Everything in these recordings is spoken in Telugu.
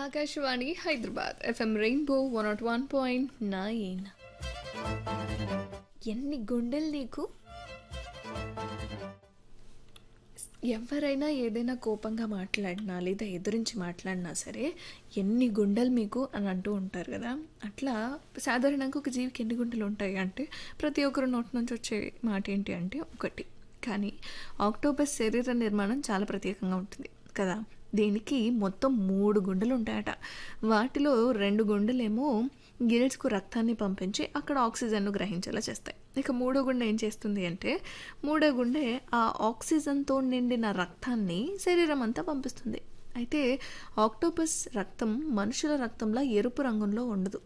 Akashvani Hyderabad FM rainbow one nought one point nine ఎన్ని గుండెలు నీకు ఎవరైనా ఏదైనా కోపంగా మాట్లాడినా లేదా ఎదురించి మాట్లాడినా సరే ఎన్ని గుండెలు మీకు అని అంటూ ఉంటారు కదా అట్లా సాధారణంగా ఒక జీవికి ఎన్ని గుండెలు ఉంటాయి అంటే ప్రతి ఒక్కరు నోటి నుంచి వచ్చే మాట ఏంటి అంటే ఒకటి కానీ ఆక్టోబస్ శరీర నిర్మాణం చాలా ప్రత్యేకంగా ఉంటుంది కదా దీనికి మొత్తం మూడు గుండెలు ఉంటాయట వాటిలో రెండు గుండెలేమో గిల్స్కు రక్తాన్ని పంపించి అక్కడ ఆక్సిజన్ను గ్రహించేలా చేస్తాయి ఇక మూడో గుండె ఏం చేస్తుంది అంటే మూడో గుండె ఆ ఆక్సిజన్తో నిండిన రక్తాన్ని శరీరం అంతా పంపిస్తుంది అయితే ఆక్టోపస్ రక్తం మనుషుల రక్తంలో ఎరుపు రంగులో ఉండదు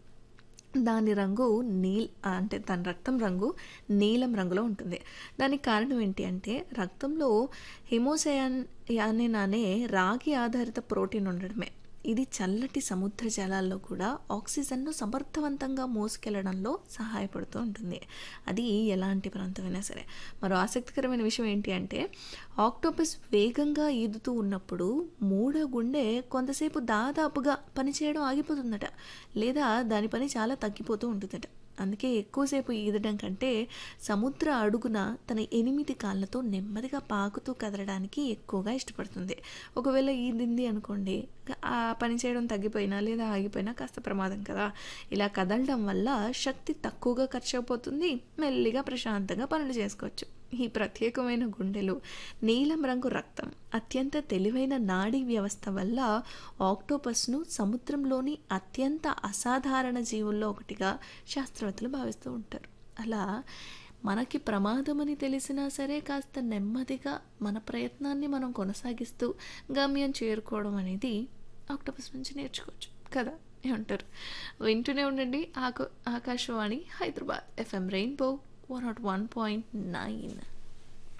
దాని రంగు నీల్ అంటే దాని రక్తం రంగు నీలం రంగులో ఉంటుంది దానికి కారణం ఏంటి అంటే రక్తంలో హిమోసయాన్ యానిన్ అనే రాగి ఆధారిత ప్రోటీన్ ఉండడమే ఇది చల్లటి సముద్ర జలాల్లో కూడా ఆక్సిజన్ను సమర్థవంతంగా మోసుకెళ్లడంలో సహాయపడుతూ ఉంటుంది అది ఎలాంటి ప్రాంతమైనా సరే మరో ఆసక్తికరమైన విషయం ఏంటి అంటే ఆక్టోపస్ వేగంగా ఈదుతూ ఉన్నప్పుడు మూడో గుండె కొంతసేపు దాదాపుగా పనిచేయడం ఆగిపోతుందట లేదా దాని పని చాలా తగ్గిపోతూ ఉంటుందట అందుకే ఎక్కువసేపు ఈదడం కంటే సముద్ర అడుగున తన ఎనిమిది కాళ్ళతో నెమ్మదిగా పాకుతూ కదలడానికి ఎక్కువగా ఇష్టపడుతుంది ఒకవేళ ఈదింది అనుకోండి ఆ పని చేయడం తగ్గిపోయినా లేదా ఆగిపోయినా కాస్త ప్రమాదం కదా ఇలా కదలడం వల్ల శక్తి తక్కువగా ఖర్చు అయిపోతుంది మెల్లిగా ప్రశాంతంగా పనులు చేసుకోవచ్చు ఈ ప్రత్యేకమైన గుండెలు నీలం రంగు రక్తం అత్యంత తెలివైన నాడీ వ్యవస్థ వల్ల ఆక్టోపస్ను సముద్రంలోని అత్యంత అసాధారణ జీవుల్లో ఒకటిగా శాస్త్రవేత్తలు భావిస్తూ ఉంటారు అలా మనకి ప్రమాదమని తెలిసినా సరే కాస్త నెమ్మదిగా మన ప్రయత్నాన్ని మనం కొనసాగిస్తూ గమ్యం చేరుకోవడం అనేది ఆక్టోపస్ నుంచి నేర్చుకోవచ్చు కదా ఏమంటారు వింటూనే ఉండండి ఆకు Akashvani Hyderabad FM rainbow one nought one point nine